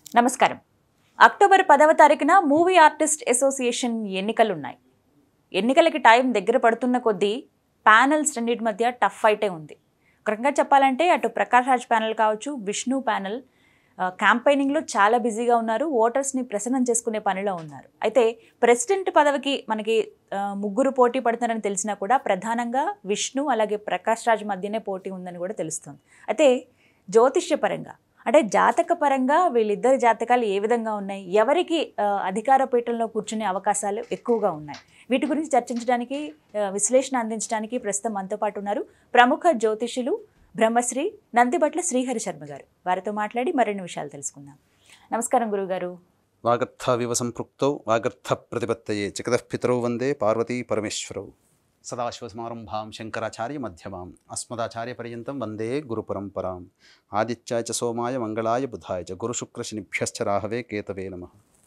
నమస్కారం అక్టోబర్ పదవ తారీఖున మూవీ ఆర్టిస్ట్ అసోసియేషన్ ఎన్నికలున్నాయి ఎన్నికలకి టైం దగ్గర పడుతున్న కొద్దీ ప్యానల్స్ రెండింటి మధ్య టఫ్ ఫైటే ఉంది ఒక రకంగా చెప్పాలంటే అటు ప్రకాష్ రాజ్ ప్యానల్ కావచ్చు విష్ణు ప్యానల్ ఆ, క్యాంపెయినింగ్లో చాలా బిజీగా ఉన్నారు ఓటర్స్ని ప్రసన్నం చేసుకునే పనిలో ఉన్నారు అయితే ప్రెసిడెంట్ పదవికి మనకి ఆ, ముగ్గురు పోటీ పడుతున్నారని తెలిసినా కూడా ప్రధానంగా విష్ణు అలాగే ప్రకాష్ రాజ్ మధ్యనే పోటీ ఉందని కూడా తెలుస్తుంది అయితే జ్యోతిష్యపరంగా అంటే జాతక పరంగా వీళ్ళిద్దరి జాతకాలు ఏ విధంగా ఉన్నాయి ఎవరికి ఆ, అధికార పీఠంలో కూర్చునే అవకాశాలు ఎక్కువగా ఉన్నాయి వీటి గురించి చర్చించడానికి ఆ, విశ్లేషణ అందించడానికి ప్రస్తుతం మనతో పాటు ఉన్నారు ప్రముఖ జ్యోతిషులు బ్రహ్మశ్రీ నందిబట్ల శ్రీహరి శర్మ గారు వారితో మాట్లాడి మరిన్ని విషయాలు తెలుసుకుందాం నమస్కారం గురుగారు వాగర్థవివ సంపృక్తౌ వాగర్థ ప్రతిపత్తయే జగదఃపితరౌ వందే పార్వతీ పరమేశ్వరౌ సదాశివసమారంభాం శంకరాచార్య మధ్యమాం అస్మదాచార్య పర్యంతం వందే గురుపరంపరాం ఆదిత్యాయ చ సోమాయ మంగళాయ బుధాయ చ గురుశుక్రశనిభ్యశ్చ రాహవే కేతవే నమ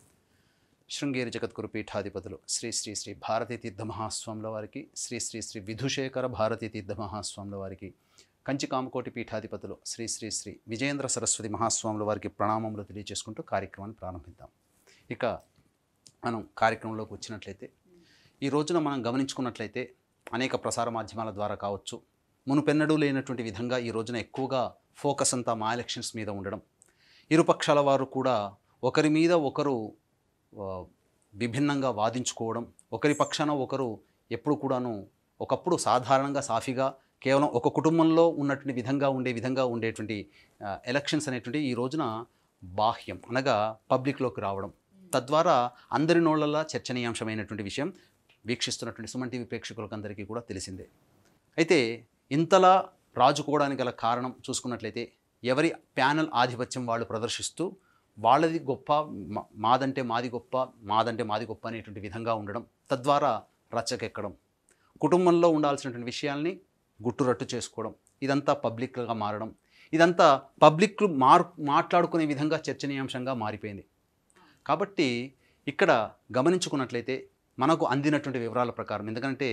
శృంగేరి జగద్గురు పీఠాధిపతులు శ్రీ శ్రీ శ్రీ భారతీ తీర్థ మహాస్వాముల వారికి శ్రీ శ్రీ శ్రీ విధుశేఖర భారతీ తీర్థ మహాస్వాముల వారికి కంచి కామకోటి పీఠాధిపతులు శ్రీ శ్రీ శ్రీ విజయేంద్ర సరస్వతి మహాస్వాముల వారికి ప్రణామములు తెలియజేసుకుంటూ కార్యక్రమాన్ని ప్రారంభిద్దాం ఇక మనం కార్యక్రమంలోకి వచ్చినట్లయితే ఈ రోజున మనం గమనించుకున్నట్లయితే అనేక ప్రసార మాధ్యమాల ద్వారా కావచ్చు మునుపెన్నడూ లేనటువంటి విధంగా ఈ రోజున ఎక్కువగా ఫోకస్ అంతా మా ఎలక్షన్స్ మీద ఉండడం ఇరుపక్షాల వారు కూడా ఒకరి మీద ఒకరు ఆ, విభిన్నంగా వాదించుకోవడం ఒకరి పక్షాన ఒకరు ఎప్పుడు కూడాను ఒకప్పుడు సాధారణంగా సాఫీగా కేవలం ఒక కుటుంబంలో ఉన్నటువంటి విధంగా ఉండే విధంగా ఉండేటువంటి ఆ, ఎలక్షన్స్ అనేటువంటి ఈ రోజున బాహ్యం అనగా పబ్లిక్లోకి రావడం తద్వారా అందరి నోళ్ళలా చర్చనీయాంశమైనటువంటి విషయం వీక్షిస్తున్నటువంటి సుమన్ టీవీ ప్రేక్షకులకందరికీ కూడా తెలిసిందే అయితే ఇంతలా రాజుకోవడానికి గల కారణం చూసుకున్నట్లయితే ఎవరి ప్యానల్ ఆధిపత్యం వాళ్ళు ప్రదర్శిస్తూ వాళ్ళది గొప్ప మా- మాదంటే మాది గొప్ప మాదంటే మాది గొప్ప అనేటువంటి విధంగా ఉండడం తద్వారా రచ్చకెక్కడం కుటుంబంలో ఉండాల్సినటువంటి విషయాల్ని గుట్టురట్టు చేసుకోవడం ఇదంతా పబ్లిక్గా మారడం ఇదంతా పబ్లిక్ మార్ మాట్లాడుకునే విధంగా చర్చనీయాంశంగా మారిపోయింది కాబట్టి ఇక్కడ గమనించుకున్నట్లయితే మనకు అందినటువంటి వివరాల ప్రకారం ఎందుకంటే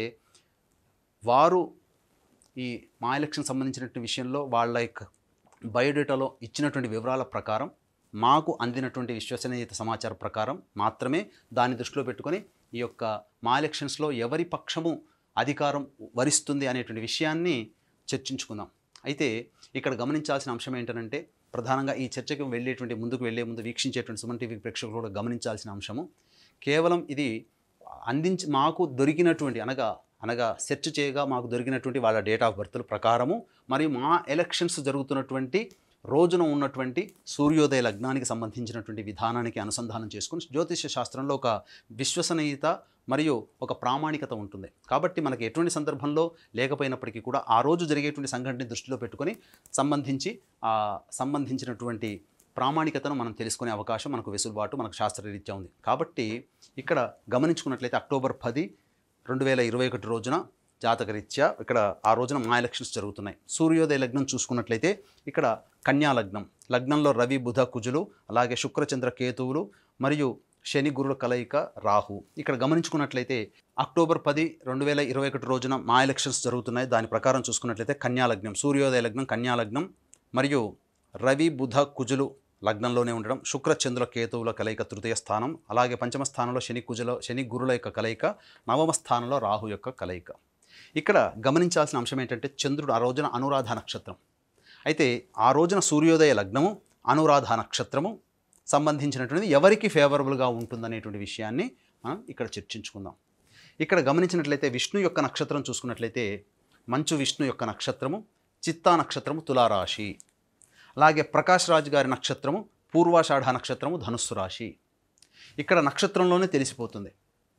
వారు ఈ మా ఎలక్షన్ సంబంధించినటువంటి విషయంలో వాళ్ళ యొక్క బయోడేటాలో ఇచ్చినటువంటి వివరాల ప్రకారం మాకు అందినటువంటి విశ్వసనీయత సమాచారం ప్రకారం మాత్రమే దాన్ని దృష్టిలో పెట్టుకొని ఈ యొక్క మా ఎలక్షన్స్లో ఎవరి పక్షము అధికారం వరిస్తుంది అనేటువంటి విషయాన్ని చర్చించుకుందాం అయితే ఇక్కడ గమనించాల్సిన అంశం ఏంటంటే ప్రధానంగా ఈ చర్చకు వెళ్ళేటువంటి ముందుకు వెళ్ళే ముందు వీక్షించేటువంటి సుమన్ టీవీ ప్రేక్షకులు కూడా గమనించాల్సిన అంశము కేవలం ఇది అందించి మాకు దొరికినటువంటి అనగా అనగా సెర్చ్ చేయగా మాకు దొరికినటువంటి వాళ్ళ డేట్ ఆఫ్ బర్త్ల ప్రకారము మరియు మా ఎలక్షన్స్ జరుగుతున్నటువంటి రోజున ఉన్నటువంటి సూర్యోదయ లగ్నానికి సంబంధించినటువంటి విధానానికి అనుసంధానం చేసుకుని జ్యోతిష శాస్త్రంలో ఒక విశ్వసనీయత మరియు ఒక ప్రామాణికత ఉంటుంది కాబట్టి మనకి ఎటువంటి సందర్భంలో లేకపోయినప్పటికీ కూడా ఆ రోజు జరిగేటువంటి సంఘటనని దృష్టిలో పెట్టుకొని సంబంధించి ఆ సంబంధించినటువంటి ప్రామాణికతను మనం తెలుసుకునే అవకాశం మనకు వెసులుబాటు మనకు శాస్త్రరీత్యా ఉంది కాబట్టి ఇక్కడ గమనించుకున్నట్లయితే అక్టోబర్ పది రెండు వేల ఇరవై ఒకటి రోజున జాతకరీత్యా ఇక్కడ ఆ రోజున మా ఎలక్షన్స్ జరుగుతున్నాయి సూర్యోదయ లగ్నం చూసుకున్నట్లయితే ఇక్కడ కన్యా లగ్నం లగ్నంలో రవి బుధ కుజులు అలాగే శుక్రచంద్ర కేతువులు మరియు శని గురుల కలయిక రాహు ఇక్కడ గమనించుకున్నట్లయితే అక్టోబర్ పది రెండు వేల ఇరవై ఒకటి రోజున మా ఎలక్షన్స్ జరుగుతున్నాయి దాని ప్రకారం చూసుకున్నట్లయితే కన్యా లగ్నం సూర్యోదయ లగ్నం కన్యా లగ్నం మరియు రవి బుధ కుజులు లగ్నంలోనే ఉండడం శుక్ర చంద్రుల కేతువుల కలయిక తృతీయ స్థానం అలాగే పంచమ స్థానంలో శని కుజుల శని గురుల యొక్క కలయిక నవమ స్థానంలో రాహు యొక్క కలయిక ఇక్కడ గమనించాల్సిన అంశం ఏంటంటే చంద్రుడు ఆ రోజున అనురాధ నక్షత్రం అయితే ఆ రోజున సూర్యోదయ లగ్నము అనురాధ నక్షత్రము సంబంధించినటువంటిది ఎవరికి ఫేవరబుల్గా ఉంటుందనేటువంటి విషయాన్ని మనం ఇక్కడ చర్చించుకుందాం ఇక్కడ గమనించినట్లయితే విష్ణు యొక్క నక్షత్రం చూసుకున్నట్లయితే మంచు విష్ణు యొక్క నక్షత్రము చిత్తా నక్షత్రము తులారాశి అలాగే ప్రకాష్ రాజ్ గారి నక్షత్రము పూర్వాషాఢ నక్షత్రము ధనుస్సు రాశి ఇక్కడ నక్షత్రంలోనే తెలిసిపోతుంది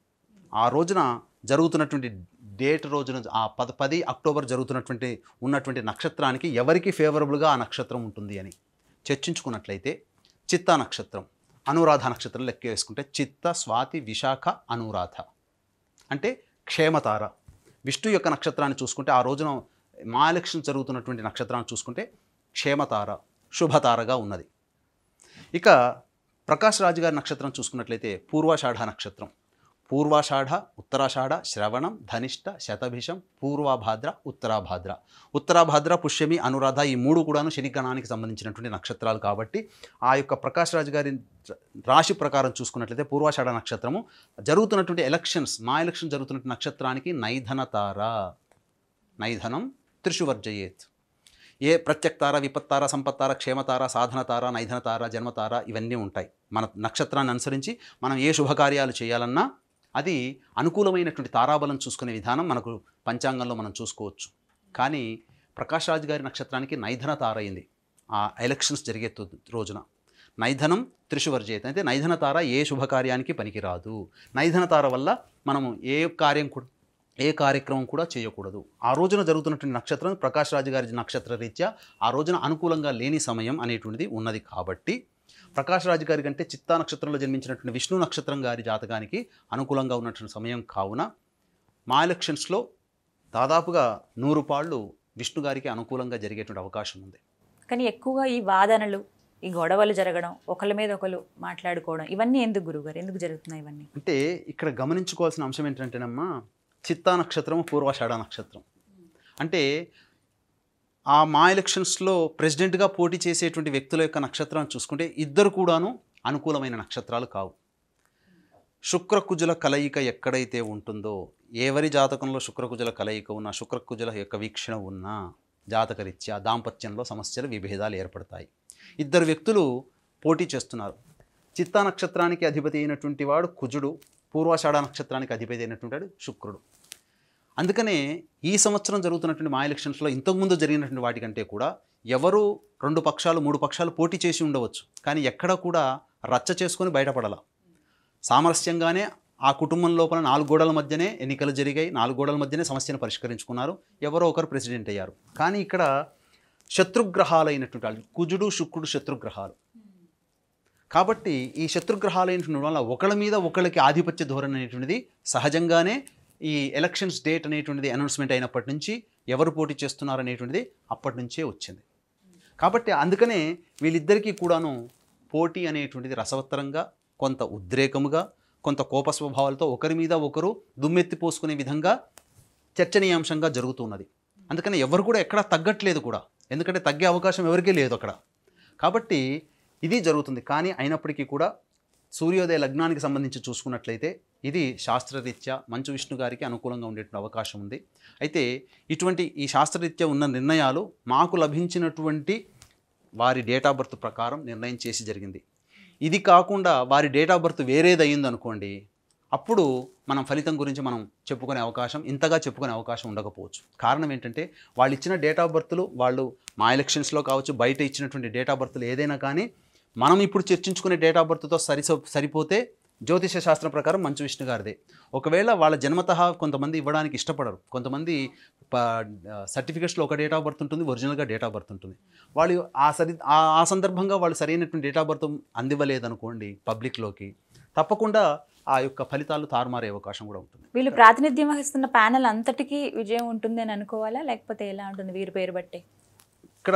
ఆ రోజున జరుగుతున్నటువంటి డేట్ రోజున ఆ పద పది అక్టోబర్ జరుగుతున్నటువంటి ఉన్నటువంటి నక్షత్రానికి ఎవరికి ఫేవరబుల్గా ఆ నక్షత్రం ఉంటుంది అని చర్చించుకున్నట్లయితే చిత్తా నక్షత్రం అనురాధ నక్షత్రం లెక్క వేసుకుంటే చిత్త స్వాతి విశాఖ అనురాధ అంటే క్షేమతార విష్ణు యొక్క నక్షత్రాన్ని చూసుకుంటే ఆ రోజున మా ఎలక్షన్ జరుగుతున్నటువంటి నక్షత్రాన్ని చూసుకుంటే క్షేమతార శుభతారగా ఉన్నది ఇక ప్రకాష్ రాజు గారి నక్షత్రం చూసుకున్నట్లయితే పూర్వాషాఢ నక్షత్రం పూర్వాషాఢ ఉత్తరాషాఢ శ్రవణం ధనిష్ట శతభిషం పూర్వభాద్ర ఉత్తరాభాద్ర ఉత్తరాభాద్ర పుష్యమి అనురాధ ఈ మూడు కూడాను శనిగణానికి సంబంధించినటువంటి నక్షత్రాలు కాబట్టి ఆ యొక్క ప్రకాష్ రాజు గారి రాశి ప్రకారం చూసుకున్నట్లయితే పూర్వాషాఢ నక్షత్రము జరుగుతున్నటువంటి ఎలక్షన్స్ మా ఎలక్షన్ జరుగుతున్నటువంటి నక్షత్రానికి నైధన తార నైధనం త్రిషువర్జయేత్ ఏ ప్రత్యక్తార విపత్తార సంపత్తార క్షేమతార సాధనతార నైధనతార జన్మతార ఇవన్నీ ఉంటాయి మన నక్షత్రాన్ని అనుసరించి మనం ఏ శుభకార్యాలు చేయాలన్నా అది అనుకూలమైనటువంటి తారాబలం చూసుకునే విధానం మనకు పంచాంగంలో మనం చూసుకోవచ్చు కానీ ప్రకాష్ రాజ్ గారి నక్షత్రానికి నైధన తార అయింది ఆ ఎలక్షన్స్ జరిగే తు- రోజున నైధనం త్రిశువర్జేత అయితే నైధన తార ఏ శుభకార్యానికి పనికిరాదు నైధన తార వల్ల మనము ఏ కార్యం కూడా ఏ కార్యక్రమం కూడా చేయకూడదు ఆ రోజున జరుగుతున్నటువంటి నక్షత్రం ప్రకాష్ రాజు గారి నక్షత్ర రీత్యా ఆ రోజున అనుకూలంగా లేని సమయం అనేటువంటిది ఉన్నది కాబట్టి ప్రకాష్ రాజు గారి కంటే చిత్తా నక్షత్రంలో జన్మించినటువంటి విష్ణు నక్షత్రం గారి జాతకానికి అనుకూలంగా ఉన్నటువంటి సమయం కావున మా ఎలక్షన్స్లో దాదాపుగా నూరు పాళ్ళు విష్ణు గారికి అనుకూలంగా జరిగేటువంటి అవకాశం ఉంది కానీ ఎక్కువగా ఈ వాదనలు ఈ గొడవలు జరగడం ఒకళ్ళ మీద ఒకరు మాట్లాడుకోవడం ఇవన్నీ ఎందుకు గురుగారు ఎందుకు జరుగుతున్నాయి ఇవన్నీ అంటే ఇక్కడ గమనించుకోవాల్సిన అంశం ఏంటంటేనమ్మా చిత్తా నక్షత్రం పూర్వాషాఢ నక్షత్రం అంటే ఆ మా ఎలక్షన్స్లో ప్రెసిడెంట్గా పోటీ చేసేటువంటి వ్యక్తుల యొక్క నక్షత్రాన్ని చూసుకుంటే ఇద్దరు కూడాను అనుకూలమైన నక్షత్రాలు కావు శుక్రకుజుల కలయిక ఎక్కడైతే ఉంటుందో ఎవరి జాతకంలో శుక్రకుజుల కలయిక ఉన్నా శుక్రకుజుల యొక్క వీక్షణ ఉన్నా జాతకరీత్యా దాంపత్యంలో సమస్యలు విభేదాలు ఏర్పడతాయి ఇద్దరు వ్యక్తులు పోటీ చేస్తున్నారు చిత్తా నక్షత్రానికి అధిపతి అయినటువంటి వాడు కుజుడు పూర్వాషాఢ నక్షత్రానికి అధిపతి అయినటువంటి వాడు శుక్రుడు అందుకనే ఈ సంవత్సరం జరుగుతున్నటువంటి మా ఎలక్షన్స్లో ఇంతకుముందు జరిగినటువంటి వాటికంటే కూడా ఎవరు రెండు పక్షాలు మూడు పక్షాలు పోటీ చేసి ఉండవచ్చు కానీ ఎక్కడ కూడా రచ్చ చేసుకొని బయటపడాల సామరస్యంగానే ఆ కుటుంబం లోపల నాలుగు గోడల మధ్యనే ఎన్నికలు జరిగాయి నాలుగు గోడల మధ్యనే సమస్యను పరిష్కరించుకున్నారు ఎవరో ఒకరు ప్రెసిడెంట్ అయ్యారు కానీ ఇక్కడ శత్రుగ్రహాలైనటువంటి వాళ్ళు కుజుడు శుక్రుడు శత్రుగ్రహాలు కాబట్టి ఈ శత్రుగ్రహాలైనటువంటి వల్ల ఒకళ్ళ మీద ఒకళ్ళకి ఆధిపత్య ధోరణి అనేటువంటిది సహజంగానే ఈ ఎలక్షన్స్ డేట్ అనేటువంటిది అనౌన్స్మెంట్ అయినప్పటి నుంచి ఎవరు పోటీ చేస్తున్నారు అనేటువంటిది అప్పటి నుంచే వచ్చింది కాబట్టి అందుకనే వీళ్ళిద్దరికీ కూడాను పోటీ అనేటువంటిది రసవత్తరంగా కొంత ఉద్రేకముగా కొంత కోప స్వభావాలతో ఒకరి మీద ఒకరు దుమ్మెత్తి పోసుకునే విధంగా చర్చనీయాంశంగా జరుగుతున్నది అందుకని ఎవరు కూడా ఎక్కడా తగ్గట్లేదు కూడా ఎందుకంటే తగ్గే అవకాశం ఎవరికీ లేదు అక్కడ కాబట్టి ఇది జరుగుతుంది కానీ అయినప్పటికీ కూడా సూర్యోదయ లగ్నానికి సంబంధించి చూసుకున్నట్లయితే ఇది శాస్త్రరీత్యా మంచు విష్ణు గారికి అనుకూలంగా ఉండేటువంటి అవకాశం ఉంది అయితే ఇటువంటి ఈ శాస్త్రరీత్యా ఉన్న నిర్ణయాలు మాకు లభించినటువంటి వారి డేట్ ఆఫ్ బర్త్ ప్రకారం నిర్ణయం చేసి జరిగింది ఇది కాకుండా వారి డేట్ ఆఫ్ బర్త్ వేరేది అయ్యింది అనుకోండి అప్పుడు మనం ఫలితం గురించి మనం చెప్పుకునే అవకాశం ఇంతగా చెప్పుకునే అవకాశం ఉండకపోవచ్చు కారణం ఏంటంటే వాళ్ళు ఇచ్చిన డేట్ ఆఫ్ బర్త్లు వాళ్ళు మా ఎలక్షన్స్లో కావచ్చు బయట ఇచ్చినటువంటి డేట్ ఆఫ్ బర్త్లు ఏదైనా కానీ మనం ఇప్పుడు చర్చించుకునే డేట్ ఆఫ్ బర్త్తో సరి సరిపోతే జ్యోతిష శాస్త్రం ప్రకారం మంచు విష్ణు గారిదే ఒకవేళ వాళ్ళ జన్మతహా కొంతమంది ఇవ్వడానికి ఇష్టపడరు కొంతమంది సర్టిఫికెట్స్లో ఒక డేట్ ఆఫ్ బర్త్ ఉంటుంది ఒరిజినల్గా డేట్ ఆఫ్ బర్త్ ఉంటుంది వాళ్ళు ఆ సరి ఆ- ఆ సందర్భంగా వాళ్ళు సరైనటువంటి డేట్ ఆఫ్ బర్త్ అందివ్వలేదనుకోండి పబ్లిక్లోకి తప్పకుండా ఆ యొక్క ఫలితాలు తారుమారే అవకాశం కూడా ఉంటుంది వీళ్ళు ప్రాతినిధ్యం వహిస్తున్న ప్యానెల్ అంతటికీ విజయం ఉంటుంది అని అనుకోవాలా లేకపోతే ఎలా ఉంటుంది వీరి పేరు బట్టే ఇక్కడ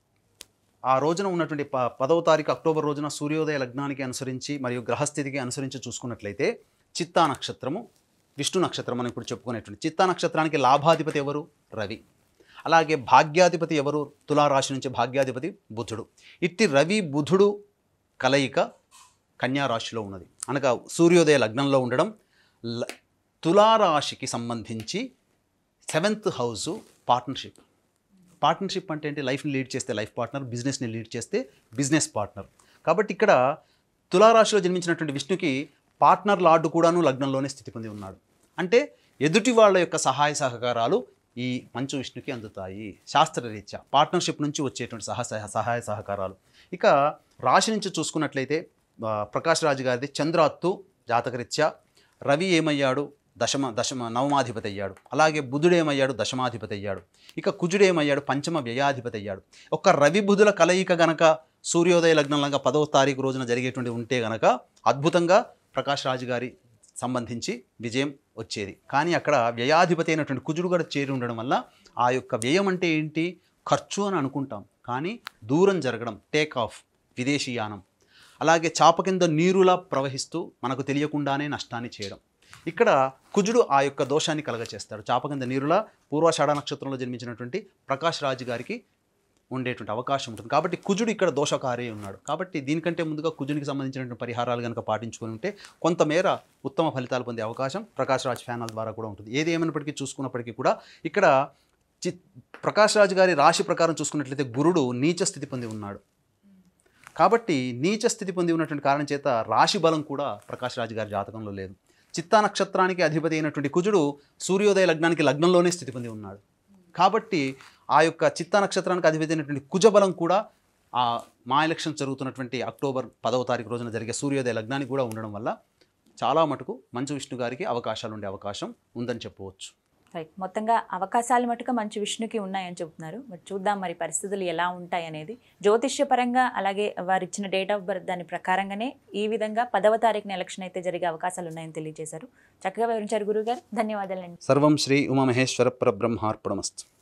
ఆ రోజున ఉన్నటువంటి ప పదవ తారీఖు అక్టోబర్ రోజున సూర్యోదయ లగ్నానికి అనుసరించి మరియు గ్రహస్థితికి అనుసరించి చూసుకున్నట్లయితే చిత్తా నక్షత్రము విష్ణు నక్షత్రం మనం ఇప్పుడు చెప్పుకునేటువంటి చిత్తా నక్షత్రానికి లాభాధిపతి ఎవరు రవి అలాగే భాగ్యాధిపతి ఎవరు తులారాశి నుంచి భాగ్యాధిపతి బుధుడు ఇట్టి రవి బుధుడు కలయిక కన్యా రాశిలో ఉన్నది అనగా సూర్యోదయ లగ్నంలో ఉండడం ల- తులారాశికి సంబంధించి సెవెంత్ హౌసు పార్ట్నర్షిప్ పార్ట్నర్షిప్ అంటే ఏంటి లైఫ్ని లీడ్ చేస్తే లైఫ్ పార్ట్నర్ బిజినెస్ని లీడ్ చేస్తే బిజినెస్ పార్ట్నర్ కాబట్టి ఇక్కడ తులారాశిలో జన్మించినటువంటి విష్ణుకి పార్ట్నర్ లార్డు కూడాను లగ్నంలోనే స్థితి పొంది ఉన్నాడు అంటే ఎదుటి వాళ్ళ యొక్క సహాయ సహకారాలు ఈ మంచు విష్ణుకి అందుతాయి శాస్త్రరీత్యా పార్ట్నర్షిప్ నుంచి వచ్చేటువంటి సహ సహ- సహాయ సహకారాలు ఇక రాశి నుంచి చూసుకున్నట్లయితే ఆ, ప్రకాష్ రాజు గారిది చంద్రాత్తు జాతకరీత్యా రవి ఏమయ్యాడు దశమ దశమ నవమాధిపతి అయ్యాడు అలాగే బుధుడు ఏమయ్యాడు దశమాధిపతి అయ్యాడు ఇక కుజుడు ఏమయ్యాడు పంచమ వ్యయాధిపతి అయ్యాడు ఒక్క రవి బుధుల కలయిక గనక సూర్యోదయ లగ్నంలాగా పదవ తారీఖు రోజున జరిగేటువంటి ఉంటే గనక అద్భుతంగా ప్రకాష్ రాజు గారి సంబంధించి విజయం వచ్చేది కానీ అక్కడ వ్యయాధిపతి అయినటువంటి కుజుడు కూడా చేరి ఉండడం వల్ల ఆ యొక్క వ్యయం అంటే ఏంటి ఖర్చు అని అనుకుంటాం కానీ దూరం జరగడం టేక్ ఆఫ్ విదేశీయానం అలాగే చాప కింద నీరులా ప్రవహిస్తూ మనకు తెలియకుండానే నష్టాన్ని చేయడం ఇక్కడ కుజుడు ఆ యొక్క దోషాన్ని కలగచేస్తాడు చాపకింద నీరుల పూర్వాషాఢ నక్షత్రంలో జన్మించినటువంటి ప్రకాష్ రాజు గారికి ఉండేటువంటి అవకాశం ఉంటుంది కాబట్టి కుజుడు ఇక్కడ దోషకారి ఉన్నాడు కాబట్టి దీనికంటే ముందుగా కుజునికి సంబంధించినటువంటి పరిహారాలు కనుక పాటించుకుని ఉంటే కొంతమేర ఉత్తమ ఫలితాలు పొందే అవకాశం ప్రకాష్ రాజ్ ఫ్యానల్ ద్వారా కూడా ఉంటుంది ఏది ఏమైనప్పటికీ చూసుకున్నప్పటికీ కూడా ఇక్కడ చి ప్రకాష్ రాజు గారి రాశి ప్రకారం చూసుకున్నట్లయితే గురుడు నీచ స్థితి పొంది ఉన్నాడు కాబట్టి నీచ స్థితి పొంది ఉన్నటువంటి కారణం చేత రాశి బలం కూడా ప్రకాష్ రాజు గారి జాతకంలో లేదు చిత్తా నక్షత్రానికి అధిపతి అయినటువంటి కుజుడు సూర్యోదయ లగ్నానికి లగ్నంలోనే స్థితి పొంది ఉన్నాడు కాబట్టి ఆ యొక్క చిత్తా నక్షత్రానికి అధిపతి అయినటువంటి కుజబలం కూడా ఆ మా ఎలక్షన్ జరుగుతున్నటువంటి అక్టోబర్ పదవ తారీఖు రోజున జరిగే సూర్యోదయ లగ్నానికి కూడా ఉండడం వల్ల చాలా మటుకు మంచు విష్ణు గారికి అవకాశాలు ఉండే అవకాశం ఉందని చెప్పవచ్చు రైట్ మొత్తంగా అవకాశాలు మటుకు మంచి విష్ణుకి ఉన్నాయని చెబుతున్నారు మరి చూద్దాం మరి పరిస్థితులు ఎలా ఉంటాయి అనేది జ్యోతిష్యపరంగా అలాగే వారు ఇచ్చిన డేట్ ఆఫ్ బర్త్ దాని ప్రకారంగానే ఈ విధంగా పదవ తారీఖున ఎలక్షన్ అయితే జరిగే అవకాశాలు ఉన్నాయని తెలియజేశారు చక్కగా వివరించారు గురుగారు ధన్యవాదాలండి సర్వం శ్రీ ఉమామహేశ్వర పరబ్రహ్మార్పణమస్తు